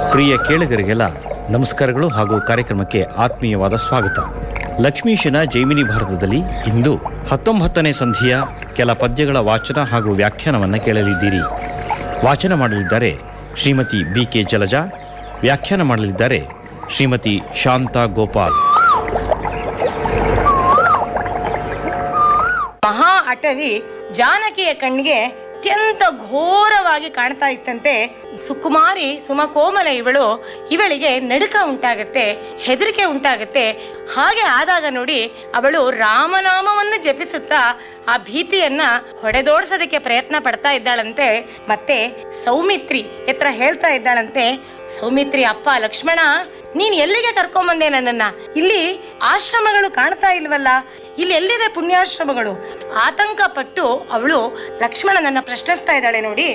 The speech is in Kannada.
ಪ್ರಿಯ ಕೇಳುಗರಿಗೆಲ್ಲ ನಮಸ್ಕಾರಗಳು ಹಾಗೂ ಕಾರ್ಯಕ್ರಮಕ್ಕೆ ಆತ್ಮೀಯವಾದ ಸ್ವಾಗತ ಲಕ್ಷ್ಮೀಶನ ಜೈಮಿನಿ ಭಾರತದಲ್ಲಿ ಇಂದು ಹತ್ತೊಂಬತ್ತನೇ ಸಂಧಿಯ ಕೆಲ ಪದ್ಯಗಳ ವಾಚನ ಹಾಗೂ ವ್ಯಾಖ್ಯಾನವನ್ನು ಕೇಳಲಿದ್ದೀರಿ ವಾಚನ ಮಾಡಲಿದ್ದಾರೆ ಶ್ರೀಮತಿ ಬಿ ಕೆ ಜಲಜಾ ವ್ಯಾಖ್ಯಾನ ಮಾಡಲಿದ್ದಾರೆ ಶ್ರೀಮತಿ ಶಾಂತಾ ಗೋಪಾಲ್ ಮಹಾ ಅಟವಿ ಜಾನಕಿಯ ಕಣ್ಣಿಗೆ ಅತ್ಯಂತ ಘೋರವಾಗಿ ಕಾಣ್ತಾ ಇತ್ತಂತೆ ಸುಕುಮಾರಿ ಸುಮಕೋಮಲ ಇವಳು ಇವಳಿಗೆ ನಡುಕ ಉಂಟಾಗತ್ತೆ ಹೆದರಿಕೆ ಉಂಟಾಗತ್ತೆ ಹಾಗೆ ಆದಾಗ ನೋಡಿ ಅವಳು ರಾಮನಾಮವನ್ನು ಜಪಿಸುತ್ತಾ ಆ ಭೀತಿಯನ್ನ ಹೊಡೆದೋಡ್ಸೋದಕ್ಕೆ ಪ್ರಯತ್ನ ಪಡ್ತಾ ಇದ್ದಾಳಂತೆ ಮತ್ತೆ ಸೌಮಿತ್ರಿ ಎತ್ರ ಹೇಳ್ತಾ ಇದ್ದಾಳಂತೆ ಸೌಮಿತ್ರಿ ಅಪ್ಪ ಲಕ್ಷ್ಮಣ ನೀನ್ ಎಲ್ಲಿಗೆ ಕರ್ಕೊಂಬಂದೆ ನನ್ನನ್ನ ಇಲ್ಲಿ ಆಶ್ರಮಗಳು ಕಾಣ್ತಾ ಇಲ್ವಲ್ಲ ಇಲ್ಲಿ ಎಲ್ಲಿದೆ ಪುಣ್ಯಾಶ್ರಮಗಳು ಆತಂಕ ಪಟ್ಟು ಅವಳು ಲಕ್ಷ್ಮಣನನ್ನ ಪ್ರಶ್ನಿಸ್ತಾ ಇದ್ದಾಳೆ ನೋಡಿ